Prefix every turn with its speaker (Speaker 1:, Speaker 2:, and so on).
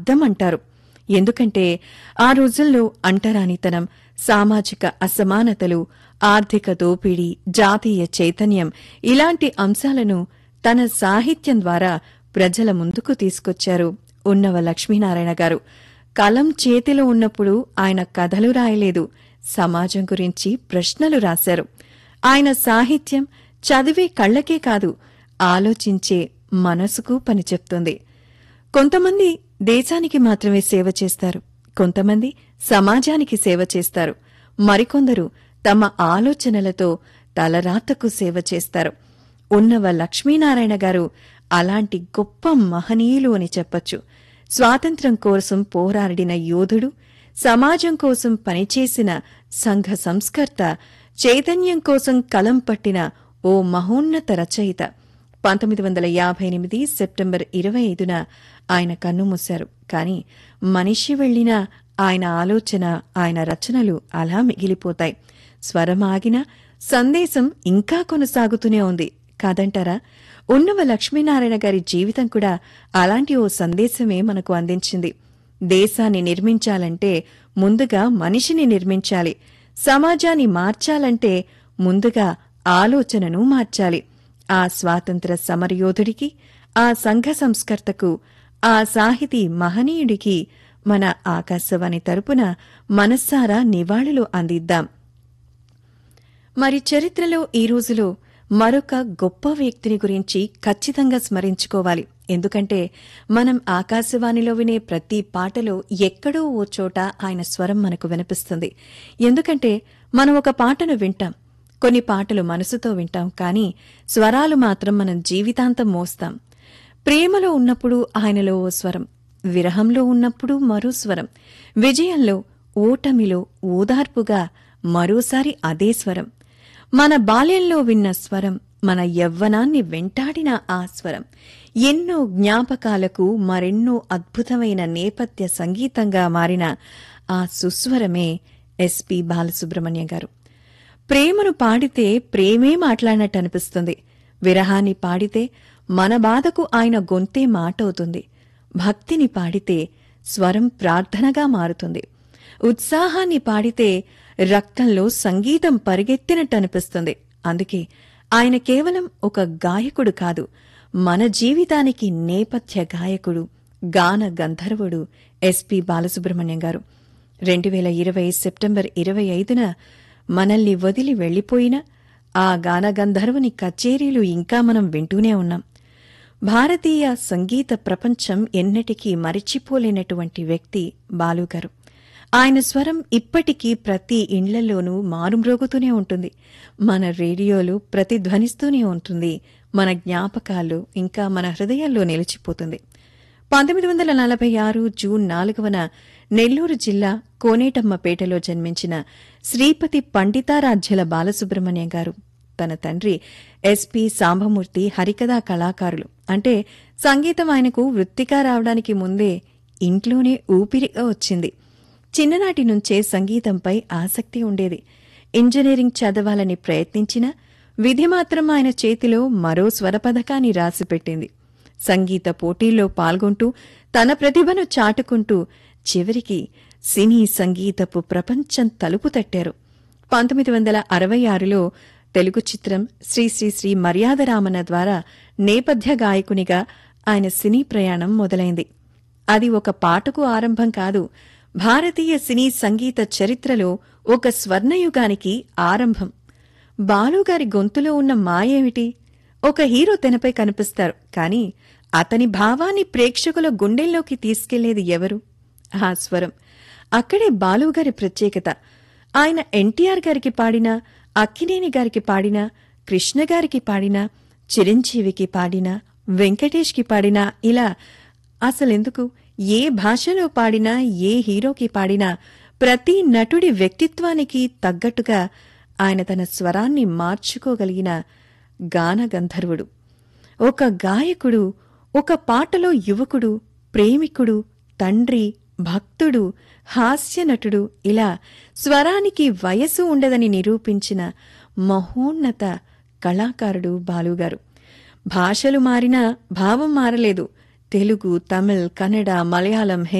Speaker 1: అద్దం అంటారు ఎందుకంటే ఆ రోజుల్లో అంటరానితనం సామాజిక అసమానతలు ఆర్థిక దోపిడీ జాతీయ చైతన్యం ఇలాంటి అంశాలను తన సాహిత్యం ద్వారా ప్రజల ముందుకు తీసుకొచ్చారు ఉన్నవ లక్ష్మీనారాయణ గారు కలం చేతిలో ఉన్నప్పుడు ఆయన కథలు రాయలేదు సమాజం గురించి ప్రశ్నలు రాశారు ఆయన సాహిత్యం చదివే కళ్ళకే కాదు ఆలోచించే మనసుకు పనిచెప్తుంది కొంతమంది దేశానికి మాత్రమే సేవ చేస్తారు కొంతమంది సమాజానికి సేవ చేస్తారు మరికొందరు తమ ఆలోచనలతో తలరాతకు సేవ చేస్తారు ఉన్నవ లక్ష్మీనారాయణ గారు అలాంటి గొప్ప మహనీయులు అని చెప్పొచ్చు స్వాతంత్ర్యం కోసం పోరాడిన యోధుడు సమాజం కోసం పనిచేసిన సంఘ సంస్కర్త చైతన్యం కోసం కలం పట్టిన ఓ మహోన్నత రచయిత పంతొమ్మిది వందల యాభై ఎనిమిది సెప్టెంబర్ ఇరవై ఐదున ఆయన కన్నుమూశారు కాని మనిషి వెళ్లినా ఆయన ఆలోచన ఆయన రచనలు అలా మిగిలిపోతాయి స్వరమాగిన సందేశం ఇంకా కొనసాగుతూనే ఉంది కాదంటారా ఉన్నవ లక్ష్మీనారాయణ గారి జీవితం కూడా అలాంటి ఓ సందేశమే మనకు అందించింది దేశాన్ని నిర్మించాలంటే ముందుగా మనిషిని నిర్మించాలి సమాజాన్ని మార్చాలంటే ముందుగా ఆలోచనను మార్చాలి ఆ స్వాతంత్ర సమరయోధుడికి ఆ సంఘ సంస్కర్తకు ఆ సాహితీ మహనీయుడికి మన ఆకాశవాణి తరపున మనస్సారా నివాళులు అందిద్దాం మరి చరిత్రలో ఈ రోజులో మరొక గొప్ప వ్యక్తిని గురించి ఖచ్చితంగా స్మరించుకోవాలి ఎందుకంటే మనం ఆకాశవాణిలో వినే ప్రతి పాటలో ఎక్కడో ఓ చోట ఆయన స్వరం మనకు వినిపిస్తుంది ఎందుకంటే మనం ఒక పాటను వింటాం కొన్ని పాటలు మనసుతో వింటాం కానీ స్వరాలు మాత్రం మనం జీవితాంతం మోస్తాం ప్రేమలో ఉన్నప్పుడు ఆయనలో ఓ స్వరం విరహంలో ఉన్నప్పుడు మరో స్వరం విజయంలో ఓటమిలో ఓదార్పుగా మరోసారి అదే స్వరం మన బాల్యంలో విన్న స్వరం మన యవ్వనాన్ని వెంటాడిన ఆ స్వరం ఎన్నో జ్ఞాపకాలకు మరెన్నో అద్భుతమైన నేపథ్య సంగీతంగా మారిన ఆ సుస్వరమే ఎస్పి బాలసుబ్రహ్మణ్యం గారు ప్రేమను పాడితే ప్రేమే మాట్లాడినట్టు అనిపిస్తుంది విరహాన్ని పాడితే మన బాధకు ఆయన గొంతే మాటవుతుంది భక్తిని పాడితే స్వరం ప్రార్థనగా మారుతుంది ఉత్సాహాన్ని పాడితే రక్తంలో సంగీతం పరిగెత్తినట్టు అనిపిస్తుంది అందుకే ఆయన కేవలం ఒక గాయకుడు కాదు మన జీవితానికి నేపథ్య గాయకుడు గాన గంధర్వుడు ఎస్పి బాలసుబ్రహ్మణ్యం గారు రెండు వేల ఇరవై సెప్టెంబర్ ఇరవై ఐదున మనల్ని వదిలి వెళ్లిపోయిన ఆ గాన గంధర్వుని కచేరీలు ఇంకా మనం వింటూనే ఉన్నాం భారతీయ సంగీత ప్రపంచం ఎన్నటికీ మరిచిపోలేనటువంటి వ్యక్తి బాలుగారు ఆయన స్వరం ఇప్పటికీ ప్రతి ఇండ్లలోనూ మారుమ్రోగుతూనే ఉంటుంది మన రేడియోలు ప్రతిధ్వనిస్తూనే ఉంటుంది మన జ్ఞాపకాలు ఇంకా మన హృదయాల్లో నిలిచిపోతుంది పంతొమ్మిది వందల నలభై ఆరు జూన్ నాలుగవన నెల్లూరు జిల్లా కోనేటమ్మపేటలో జన్మించిన శ్రీపతి పండితారాధ్యుల బాలసుబ్రహ్మణ్యం గారు తన తండ్రి ఎస్పి సాంబమూర్తి హరికథా కళాకారులు అంటే సంగీతం ఆయనకు వృత్తిగా రావడానికి ముందే ఇంట్లోనే ఊపిరిగా వచ్చింది చిన్ననాటి నుంచే సంగీతంపై ఆసక్తి ఉండేది ఇంజనీరింగ్ చదవాలని ప్రయత్నించినా విధి మాత్రం ఆయన చేతిలో మరో స్వరపథకాన్ని రాసిపెట్టింది సంగీత పోటీల్లో పాల్గొంటూ తన ప్రతిభను చాటుకుంటూ చివరికి సినీ సంగీతపు ప్రపంచం తలుపు తట్టారు పంతొమ్మిది వందల అరవై ఆరులో తెలుగు చిత్రం శ్రీ శ్రీ శ్రీ మర్యాదరామన ద్వారా నేపథ్య గాయకునిగా ఆయన సినీ ప్రయాణం మొదలైంది అది ఒక పాటకు ఆరంభం కాదు భారతీయ సినీ సంగీత చరిత్రలో ఒక స్వర్ణయుగానికి ఆరంభం బాలుగారి గొంతులో ఉన్న మాయేమిటి ఒక హీరో తెనపై కనిపిస్తారు కాని అతని భావాన్ని ప్రేక్షకుల గుండెల్లోకి తీసుకెళ్లేది ఎవరు ఆ స్వరం అక్కడే బాలుగారి ప్రత్యేకత ఆయన ఎన్టీఆర్ గారికి పాడినా అక్కినేని గారికి పాడినా కృష్ణ గారికి పాడినా చిరంజీవికి పాడినా వెంకటేష్కి పాడినా ఇలా అసలెందుకు ఏ భాషలో పాడినా ఏ హీరోకి పాడినా ప్రతి నటుడి వ్యక్తిత్వానికి తగ్గట్టుగా ఆయన తన స్వరాన్ని మార్చుకోగలిగిన గాన గంధర్వుడు ఒక గాయకుడు ఒక పాటలో యువకుడు ప్రేమికుడు తండ్రి భక్తుడు హాస్యనటుడు ఇలా స్వరానికి వయసు ఉండదని నిరూపించిన మహోన్నత కళాకారుడు బాలుగారు భాషలు మారినా భావం మారలేదు తెలుగు తమిళ్ కన్నడ మలయాళం